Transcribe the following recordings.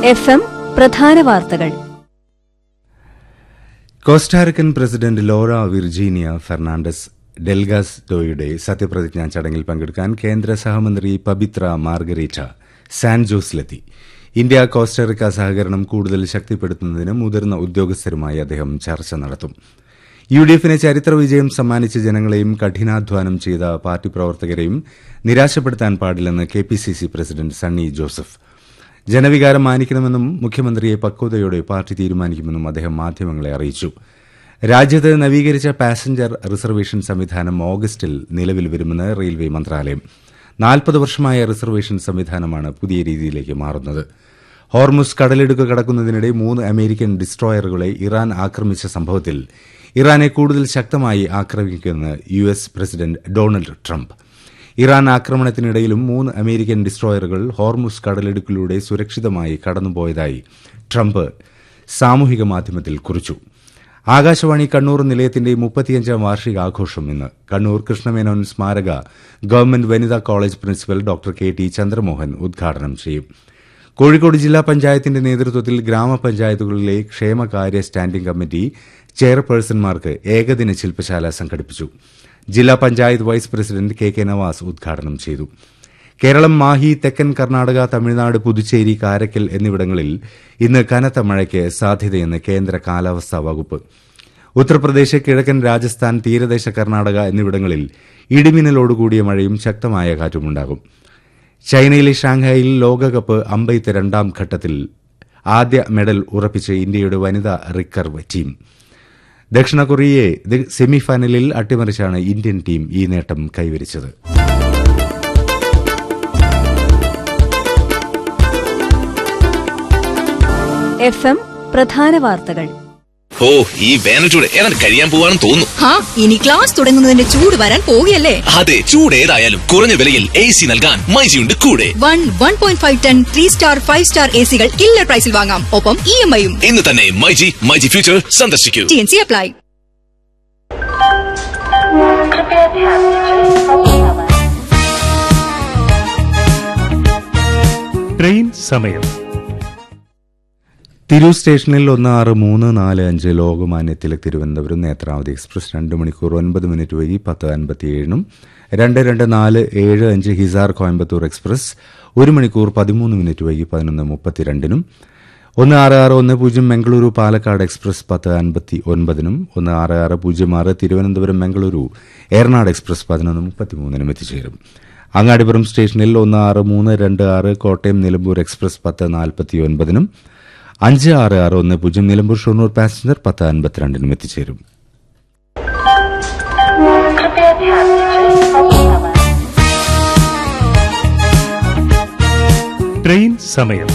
F M പ്രധാന വാർത്തകൾ Costa Rican president Laura Virginia Fernandez ഡെൽഗാസ്ഡോയുടെ സത്യപ്രതിജ്ഞാ ചടങ്ങിൽ പങ്കെടുക്കാൻ കേന്ദ്ര സഹമന്ത്രി പബിത്ര മാർഗരീറ്റ സാൻ ജോസിലെത്തി ഇന്ത്യ കോസ്റ്റാറിക്ക സഹകരണം കൂടുതൽ ശക്തിപ്പെടുത്തുന്നതിന് മുതിർന്ന ഉദ്യോഗസ്ഥരുമായി അദ്ദേഹം ചർച്ച നടത്തും യു ഡി എഫിന് ചരിത്ര വിജയം സമ്മാനിച്ച ജനങ്ങളെയും കഠിനാധ്വാനം ചെയ്ത പാർട്ടി പ്രവർത്തകരെയും നിരാശപ്പെടുത്താൻ പാടില്ലെന്ന് K P C C president Sunny Joseph ജനവികാരം മാനിക്കണമെന്നും മുഖ്യമന്ത്രിയെ പക്വതയോടെ പാർട്ടി തീരുമാനിക്കുമെന്നും അദ്ദേഹം മാധ്യമങ്ങളെ അറിയിച്ചു രാജ്യത്ത് നവീകരിച്ച പാസഞ്ചർ റിസർവേഷൻ സംവിധാനം ഓഗസ്റ്റിൽ നിലവിൽ വരുമെന്ന് റെയിൽവേ മന്ത്രാലയം നാൽപ്പത് വർഷമായ റിസർവേഷൻ സംവിധാനമാണ് പുതിയ രീതിയിലേക്ക് മാറുന്നത് ഹോർമുസ് കടലിടുക്ക് കടക്കുന്നതിനിടെ മൂന്ന് അമേരിക്കൻ ഡിസ്ട്രോയറുകളെ ഇറാൻ ആക്രമിച്ച സംഭവത്തിൽ ഇറാനെ കൂടുതൽ ശക്തമായി ആക്രമിക്കുമെന്ന് U S president Donald Trump Iran ആക്രമണത്തിനിടയിലും മൂന്ന് അമേരിക്കൻ ഡിസ്ട്രോയറുകൾ ഹോർമുസ് കടലിടുക്കിലൂടെ സുരക്ഷിതമായി കടന്നുപോയതായി ട്രംപ് സാമൂഹിക മാധ്യമത്തിൽ കുറിച്ചു ആകാശവാണി കണ്ണൂർ നിലയത്തിന്റെ മുപ്പത്തിയഞ്ചാം വാർഷികാഘോഷം ഇന്ന് കണ്ണൂർ കൃഷ്ണമേനോൻ സ്മാരക ഗവൺമെന്റ് വനിതാ college principal doctor K T Chandramohan ഉദ്ഘാടനം ചെയ്യും കോഴിക്കോട് ജില്ലാ പഞ്ചായത്തിന്റെ നേതൃത്വത്തിൽ ഗ്രാമപഞ്ചായത്തുകളിലെ ക്ഷേമകാര്യ സ്റ്റാൻഡിംഗ് കമ്മിറ്റി ചെയർപേഴ്സൺമാർക്ക് ഏകദിന ശില്പശാല സംഘടിപ്പിച്ചു ജില്ലാ panchayat vice president K K Navas ഉദ്ഘാടനം ചെയ്തു കേരളം മാഹി തെക്കൻ കർണാടക തമിഴ്നാട് പുതുച്ചേരി കാരക്കൽ എന്നിവിടങ്ങളിൽ ഇന്ന് കനത്ത മഴയ്ക്ക് സാധ്യതയെന്ന് കേന്ദ്ര കാലാവസ്ഥാ വകുപ്പ് ഉത്തർപ്രദേശ് കിഴക്കൻ രാജസ്ഥാൻ തീരദേശ കർണാടക എന്നിവിടങ്ങളിൽ ഇടിമിന്നലോടുകൂടിയ മഴയും ശക്തമായ കാറ്റുമുണ്ടാകും ചൈനയിലെ ഷാങ്ഹായിൽ ലോകകപ്പ് അമ്പെയ്ത്ത് രണ്ടാം ഘട്ടത്തിൽ ആദ്യ മെഡൽ ഉറപ്പിച്ച് ഇന്ത്യയുടെ വനിതാ റിക്കർവ് ടീം ദക്ഷിണ കൊറിയയെ സെമിഫൈനലിൽ അട്ടിമറിച്ചാണ് ഇന്ത്യൻ ടീം ഈ നേട്ടം കൈവരിച്ചത് എഫ് എം പ്രധാന വാർത്തകൾ ഓ ഈ വേനൽ ചൂട് ഏതാണ്ട് കഴിയാൻ പോവാണെന്ന് തോന്നുന്നു ഹാ ഇനി ക്ലാസ് തുടങ്ങുന്നതിന്റെ ചൂട് വരാൻ പോവുകയല്ലേ അതെ ചൂട് ഏതായാലും കുറഞ്ഞ വിലയിൽ എ സി നൽകാൻ മൈജിയുണ്ട് കൂടെ one one point five ton three star five star A സികൾ കില്ലർ പ്രൈസിൽ വാങ്ങാം ഒപ്പം ഇ എം ഐയും ഇന്ന് തന്നെ മൈജി മൈജി ഫ്യൂച്ചർ സന്ദർശിക്കൂ ടി എൻ സി അപ്ലൈ कृपया ध्यान दीजिए अब समय ട്രെയിൻ സമയം തിരൂർ സ്റ്റേഷനിൽ ഒന്ന് ആറ് മൂന്ന് നാല് അഞ്ച് ലോകമാന്യ തിലക് തിരുവനന്തപുരം നേത്രാവതി എക്സ്പ്രസ് രണ്ട് മണിക്കൂർ ഒൻപത് മിനിറ്റ് വൈകി പത്ത് അൻപത്തിയേഴിനും രണ്ട് രണ്ട് നാല് ഏഴ് അഞ്ച് ഹിസാർ കോയമ്പത്തൂർ എക്സ്പ്രസ് ഒരു മണിക്കൂർ പതിമൂന്ന് മിനിറ്റ് വൈകി പതിനൊന്ന് മുപ്പത്തിരണ്ടിനും ഒന്ന് ആറ് ആറ് ഒന്ന് പൂജ്യം മംഗളൂരു പാലക്കാട് എക്സ്പ്രസ് പത്ത് അൻപത്തി ഒൻപതിനും ഒന്ന് ആറ് ആറ് പൂജ്യം ആറ് തിരുവനന്തപുരം മംഗളൂരു ഏറനാട് എക്സ്പ്രസ് പതിനൊന്ന് മുപ്പത്തിമൂന്നിനും എത്തിച്ചേരും അങ്ങാടിപ്പുറം സ്റ്റേഷനിൽ ഒന്ന് ആറ് മൂന്ന് രണ്ട് ആറ് കോട്ടയം നിലമ്പൂർ എക്സ്പ്രസ് പത്ത് നാൽപ്പത്തി ഒൻപതിനും അഞ്ച് ആറ് ആറ് ഒന്ന് പൂജ്യം നിലമ്പൂർ ഷൊർണൂർ പാസഞ്ചർ പത്ത് അൻപത്തിരണ്ടിനും എത്തിച്ചേരും कृपया ध्यान दीजिए अब समय ട്രെയിൻ സമയം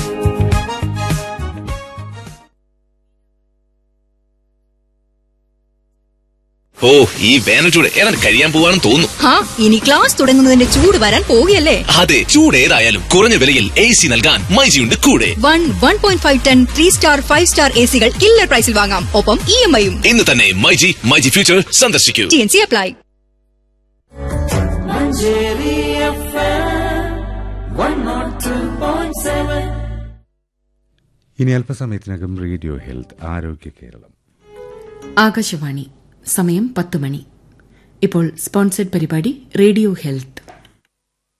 ഓ ഈ വേനൽ ചൂട് ഏതാണ്ട് കഴിയാൻ പോവാണെന്ന് തോന്നുന്നു ഹാ ഇനി ക്ലാസ് തുടങ്ങുന്നതിന്റെ ചൂട് വരാൻ പോവുകയല്ലേ അതെ ചൂട് ഏതായാലും കുറഞ്ഞ വിലയിൽ എ സി നൽകാൻ മൈജിയുണ്ട് കൂടെ one one point five ton three star five star A സികൾ കില്ലർ പ്രൈസിൽ വാങ്ങാം ഒപ്പം ഇ എം ഐയും ഇന്ന് തന്നെ മൈജി മൈജി ഫ്യൂച്ചർ സന്ദർശിക്കൂ ടി എൻ സി അപ്ലൈ ഇനി അല്പസമയത്തിനകം റേഡിയോ ഹെൽത്ത് ആരോഗ്യ കേരളം ആകാശവാണി സമയം പത്ത് മണി ഇപ്പോൾ സ്പോൺസർഡ് പരിപാടി റേഡിയോ ഹെൽത്ത്